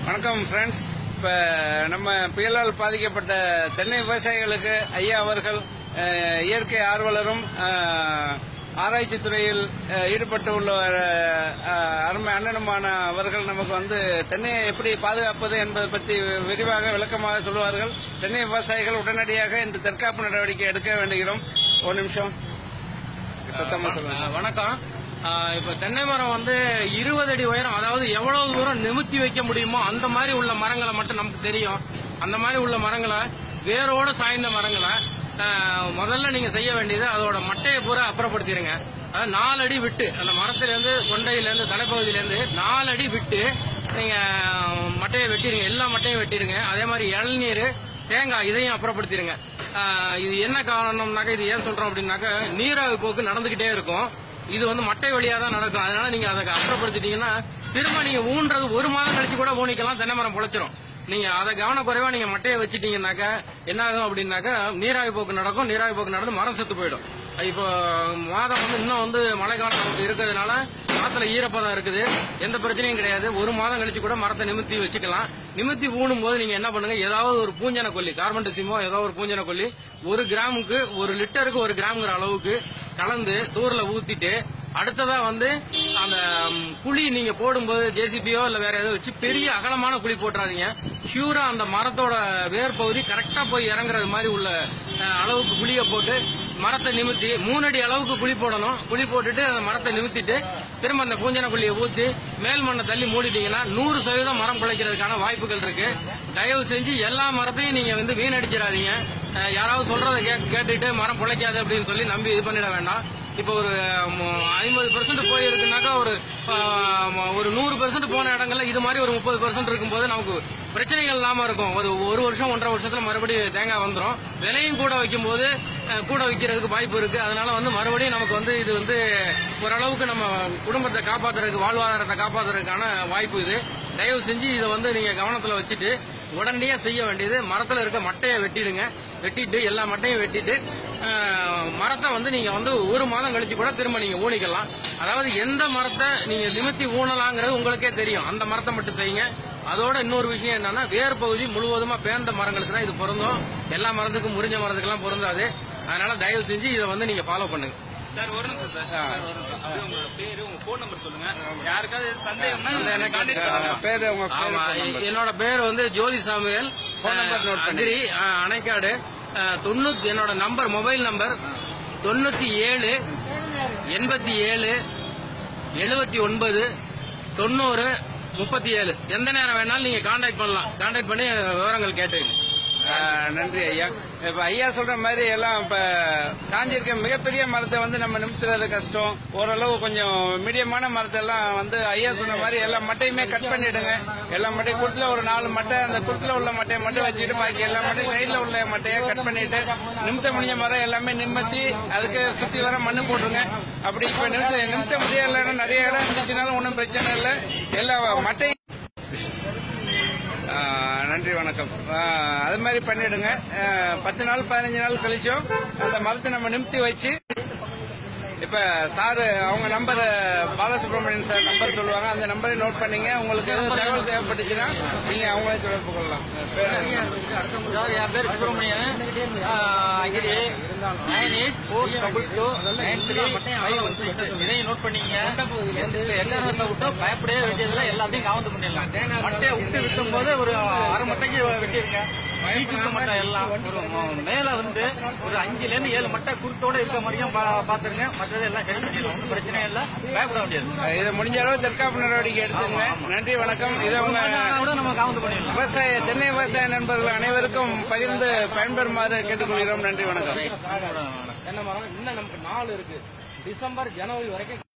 வணக்கம் ஃப்ரெண்ட்ஸ் இப்போ நம்ம புயலால் பாதிக்கப்பட்ட தென்னை விவசாயிகளுக்கு ஐயா அவர்கள் அஹ், இயற்கை ஆர்வலரும் அஹ், ஆராய்ச்சித் துறையில் அஹ், ஈடுபட்டு உள்ள அஹ், அருமை அண்ணனுமான அவர்கள் நமக்கு வந்து தென்னையை எப்படி பாதுகாப்பது என்பதை பற்றி விரிவாக விளக்கமாக சொல்லுவார்கள் தென்னை விவசாயிகள் உடனடியாக இந்த தற்காப்பு நடவடிக்கை எடுக்க வேண்டுகிறோம் ஒரு நிமிஷம் சத்தமா சொல்லுங்க அஹ் வணக்கம் அஹ் இப்ப தென்னை மரம் வந்து இருபது அடி உயரம் அதாவது எவ்வளவு தூரம் நிமித்தி வைக்க முடியுமோ அந்த மாதிரி உள்ள மரங்களை மட்டும் நமக்கு தெரியும் அந்த மாதிரி உள்ள மரங்களை வேரோட சாய்ந்த மரங்களை அஹ் முதல்ல நீங்க செய்ய வேண்டியது அதோட மட்டையை பூரா அப்புறப்படுத்திடுங்க அதாவது நாலு அடி விட்டு அந்த மரத்திலிருந்து கொண்டையிலேருந்து தலைப்பகுதியிலேருந்து நாலு அடி விட்டு நீங்க மட்டையை வெட்டிடுங்க எல்லா மட்டையும் வெட்டிடுங்க அதே மாதிரி இளநீர் தேங்காய் இதையும் அப்புறப்படுத்திடுங்க ஆஹ் இது என்ன காரணம்னாக்க இது ஏன் சொல்றோம் அப்படின்னாக்க நீராவி போக்கு நடந்துகிட்டே இருக்கும் இது வந்து மட்டை வழியா தான் நடக்கும் அதனால நீங்க அதை அப்புறப்படுத்திட்டீங்கன்னா திரும்ப நீங்க ஊன்றது ஒரு மாதம் கழிச்சு கூட ஊனிக்கலாம் தென்னை மரம் பொழைச்சிரும் நீங்க அதை கவனக்குறைவா நீங்க மட்டையை வச்சிட்டீங்கன்னாக்க என்ன ஆகும் அப்படின்னாக்க நீராவி போக்கு நடக்கும் நீராவி போக்கு நடந்து மரம் செத்து போயிடும் இப்போ மாதம் வந்து இன்னும் வந்து மழைக்காலம் நமக்கு இருக்கிறதுனால காத்துல ஈரப்பதம் இருக்குது எந்த பிரச்சனையும் கிடையாது ஒரு மாதம் கழிச்சு கூட மரத்தை நிமித்தி வச்சுக்கலாம் நிமித்தி ஊனும் போது நீங்க என்ன பண்ணுங்க ஏதாவது ஒரு பூஞ்சன கொல்லி கார்பன் டெசிமோ ஏதாவது ஒரு பூஞ்சன கொல்லி ஒரு கிராமுக்கு ஒரு லிட்டருக்கு ஒரு கிராம்ங்கிற அளவுக்கு கலந்து தூர்ல ஊத்திட்டு அடுத்ததா வந்து அந்த ம், குழி நீங்க போடும்போது ஜேசிபியோ இல்ல வேற ஏதோ வச்சு பெரிய அகலமான குழி போட்டுறாதீங்க ஷியூரா அந்த மரத்தோட வேர் பகுதி கரெக்டா போய் இறங்குறது மாதிரி உள்ள அஹ், அளவுக்கு குழியை போட்டு மரத்தை நிமித்தி மூணு அடி அளவுக்கு குழி போடணும் குழி போட்டுட்டு அந்த மரத்தை நிமித்திட்டு திரும்ப அந்த பூஞ்சன குழியை ஊத்தி மேல் மண்ணை தள்ளி மூடிட்டீங்கன்னா நூறு சதவீதம் மரம் பிழைக்கிறதுக்கான வாய்ப்புகள் இருக்கு தயவு செஞ்சு எல்லா மரத்தையும் நீங்க வந்து வீணடிச்சிடாதீங்க அஹ், யாராவது சொல்றதை கே- கேட்டுட்டு மரம் பிழைக்காது அப்படின்னு சொல்லி நம்பி இது பண்ணிட வேண்டாம் இப்போ ஒரு ஐம்பது பெர்சன்ட் போயிருக்குனாக்கா ஒரு ஆஹ், ஒரு நூறு பெர்சன்ட் போன இடங்கள்ல இது மாதிரி ஒரு முப்பது பெர்சன்ட் இருக்கும்போது நமக்கு பிரச்சனைகள் இல்லாம இருக்கும் ஒரு ஒரு வருஷம் ஒன்றரை வருஷத்துல மறுபடியும் தேங்காய் வந்துடும் விலையும் கூட வைக்கும் போது அஹ், கூட விற்கிறதுக்கு வாய்ப்பு இருக்கு அதனால வந்து மறுபடியும் நமக்கு வந்து இது வந்து ஓரளவுக்கு நம்ம குடும்பத்தை காப்பாத்துறதுக்கு வாழ்வாதாரத்தை காப்பாத்துறதுக்கான வாய்ப்பு இது தயவு செஞ்சு இதை வந்து நீங்க கவனத்துல வச்சுட்டு உடனடியா செய்ய வேண்டியது மரத்துல இருக்க மட்டையை வெட்டிடுங்க வெட்டிட்டு எல்லா மட்டையும் வெட்டிட்டு அஹ், மரத்தை வந்து நீங்க வந்து ஒரு மாதம் கழிச்சு கூட திரும்ப நீங்க ஊனிக்கலாம் அதாவது எந்த மரத்தை நீங்க நிமித்தி ஊனலாங்கிறது உங்களுக்கே தெரியும் அந்த மரத்தை மட்டும் செய்யுங்க அதோட இன்னொரு விஷயம் என்னன்னா வேர் பகுதி முழுவதுமா பேர்ந்த மரங்களுக்கு தான் இது பொருந்தும் எல்லா மரத்துக்கும் முறிஞ்ச மரத்துக்கெல்லாம் பொருந்தாது அதனால தயவு செஞ்சு இதை வந்து நீங்க ஃபாலோ பண்ணுங்க சார் ஒரு நிமிஷம் சார் சார், ஒரு நிமிஷம் அப்படியே உங்களோட பேரு உங்க போன் நம்பர் சொல்லுங்க யாருக்காவது சந்தேகம்னா எனக்கு contact அஹ், பண்ணலாம். பேரு உங்க பேரு, ஆமா phone number. என்னோட பேர் வந்து Jyothi Samuel Phone number note பண்ணி. அகிரி அஹ், அணைக்காடு அஹ், தொண்ணூத்தி என்னோட நம்பர் மொபைல் நம்பர் தொண்ணூத்தி ஏழு எண்பத்தி ஏழு எழுபத்தி ஒன்பது தொண்ணூறு முப்பத்தி ஏழு எந்த நேரம் வேணாலும் நீங்க கான்டாக்ட் பண்ணலாம் கான்டாக்ட் பண்ணி விவரங்கள் கேட்டுங்க ஆஹ் நன்றி ஐயா இப்ப ஐயா சொல்ற மாதிரி எல்லாம் இப்ப சாஞ்சிருக்க மிகப்பெரிய மரத்தை வந்து நம்ம நிமித்துறது கஷ்டம் ஓரளவு கொஞ்சம் மீடியமான மரத்தை எல்லாம் வந்து ஐயா சொன்ன மாதிரி எல்லா மட்டையுமே கட் பண்ணிடுங்க எல்லா மட்டையும் குருத்துல ஒரு நாலு மட்டை அந்த குருத்துல உள்ள மட்டையை மட்டும் வச்சுட்டு பாக்கி எல்லா மட்டையும் சைடுல உள்ள மட்டையை கட் பண்ணிட்டு நிமித்த முடிஞ்ச மரம் எல்லாமே நிம்மத்தி அதுக்கு சுத்தி வர மண்ணு போட்டுருங்க அப்படி இப்ப நிமித்த நிமித்த முடியலன்னா நிறைய இடம் இருந்துச்சுனாலும் ஒன்றும் பிரச்சனை இல்லை எல்லா மட்டை ஆ, நன்றி வணக்கம் ஆ, அது மாதிரி பண்ணிடுங்க ஆ, பத்து நாள் பதினஞ்சு நாள் கழிச்சும் அந்த மரத்தை நம்ம நிமித்தி வச்சு இப்ப சாரு அவங்க நம்பர் பாலசுப்ரமணியன் சார் நம்பர் சொல்லுவாங்க அந்த நம்பரை நோட் பண்ணீங்க உங்களுக்கு எதுவும் தகவல் தேவைப்பட்டுச்சுன்னா நீங்க அவங்களே தொடர்பு கொள்ளலாம் பேர் சார் என் பேர் சுப்பிரமணியன் அகிரி nine eight four double two nine three five one six இதையும் நோட் பண்ணிங்க எந்த எந்த நேரத்தில் விட்டோம் பயப்படவே வேண்டியதில்லை எல்லாத்தையும் கவனத்து பண்ணிடலாம் மட்டையை விட்டு விட்டும் போது ஒரு அரை மட்டைக்கு வெட்டிருங்க வீட்டுக்கு மட்டை எல்லாம் ஒரு ம- மேல வந்து ஒரு அஞ்சுல இருந்து ஏழு மட்டை குருத்தோட இருக்க மாதிரியும் பா- பாத்துருங்க மற்றது எல்லாம் சரி பண்ணிடலாம் ஒன்றும் பிரச்சனை இல்லை பயப்பட வேண்டியது இதை முடிஞ்ச அளவு தற்காப்பு நடவடிக்கை எடுத்துங்க நன்றி வணக்கம் இதை உங்க கூட நம்ம கவனத்து பண்ணிடலாம் விவசாய தென்னை விவசாய நண்பர்கள் அனைவருக்கும் பகிர்ந்து பயன்பெறுமாறு கேட்டுக்கொள்கிறோம் நன்றி வணக்கம் தென்னை மரம் இன்னும் நமக்கு நாள் இருக்கு டிசம்பர் ஜனவரி வரைக்கும்